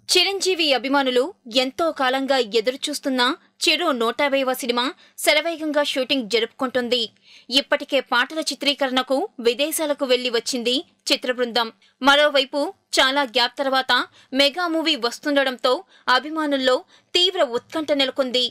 చిరంజీవి అభిమానులు ఎంతో కాలంగా ఎదురుచూస్తున్న చిరు నూట యాభైవ సినిమా శరవేగంగా షూటింగ్ జరుపుకుంటుంది ఇప్పటికే పాటల చిత్రీకరణకు విదేశాలకు వెళ్లి వచ్చింది చిత్ర బృందం మరోవైపు చాలా గ్యాప్ తర్వాత మెగా మూవీ వస్తుండడంతో అభిమానుల్లో తీవ్ర ఉత్కంఠ నెలకొంది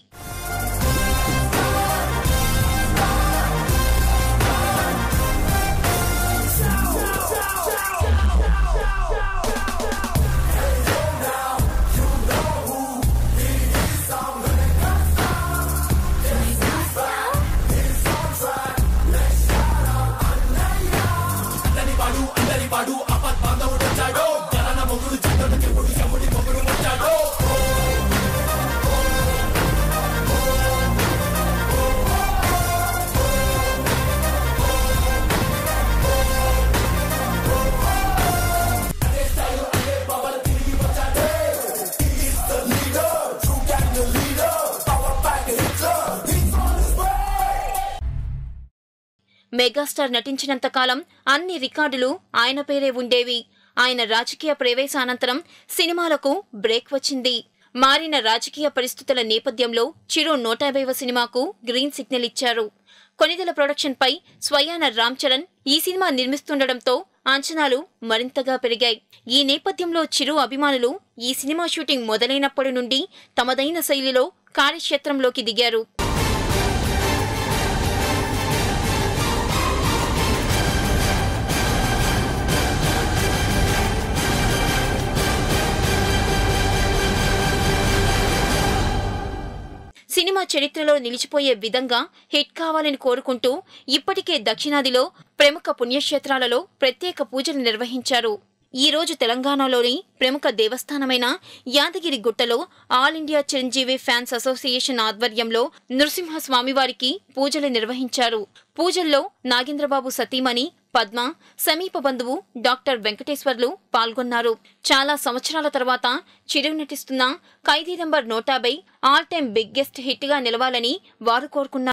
మెగాస్టార్ నటించినంత కాలం అన్ని రికార్డులు ఆయన పేరే ఉండేవి ఆయన రాజకీయ ప్రవేశానంతరం సినిమాలకు బ్రేక్ వచ్చింది మారిన రాజకీయ పరిస్థితుల నేపథ్యంలో చిరు నూట యాభైవ సినిమాకు గ్రీన్ సిగ్నల్ ఇచ్చారు కొనిదెల ప్రొడక్షన్ పై స్వయాన రామ్ చరణ్ ఈ సినిమా నిర్మిస్తుండటంతో అంచనాలు మరింతగా పెరిగాయి ఈ నేపథ్యంలో చిరు అభిమానులు ఈ సినిమా షూటింగ్ మొదలైనప్పటి నుండి తమదైన శైలిలో కార్యక్షేత్రంలోకి దిగారు సినిమా చరిత్రలో నిలిచిపోయే విధంగా హిట్ కావాలని కోరుకుంటూ ఇప్పటికే దక్షిణాదిలో ప్రముఖ పుణ్యక్షేత్రాలలో ప్రత్యేక పూజలు నిర్వహించారు ఈ రోజు తెలంగాణలోని ప్రముఖ దేవస్థానమైన యాదగిరి గుట్టలో all India Chiranjeevi fans association ఆధ్వర్యంలో నృసింహ స్వామివారికి పూజలు నిర్వహించారు పూజల్లో నాగేంద్రబాబు సతీమణి పద్మ సమీప బంధువు డాక్టర్ వెంకటేశ్వర్లు పాల్గొన్నారు చాలా సంవత్సరాల తర్వాత చిరు నటిస్తున్న ఖైదీ నంబర్ నూట యాభై ఆల్ టైమ్ బిగ్గెస్ట్ హిట్ గా నిలవాలని వారు కోరుకున్నారు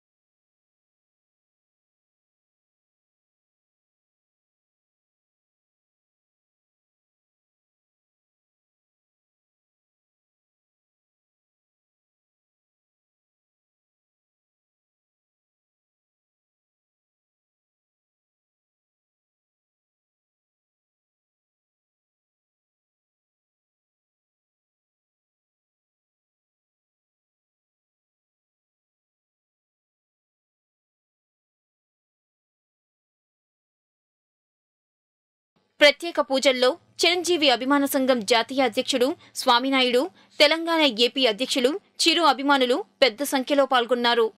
ప్రత్యేక పూజల్లో చిరంజీవి అభిమాన సంఘం జాతీయ అధ్యక్షుడు స్వామినాయుడు తెలంగాణ ఏపీ అధ్యక్షులు చిరు అభిమానులు పెద్ద సంఖ్యలో పాల్గొన్నారు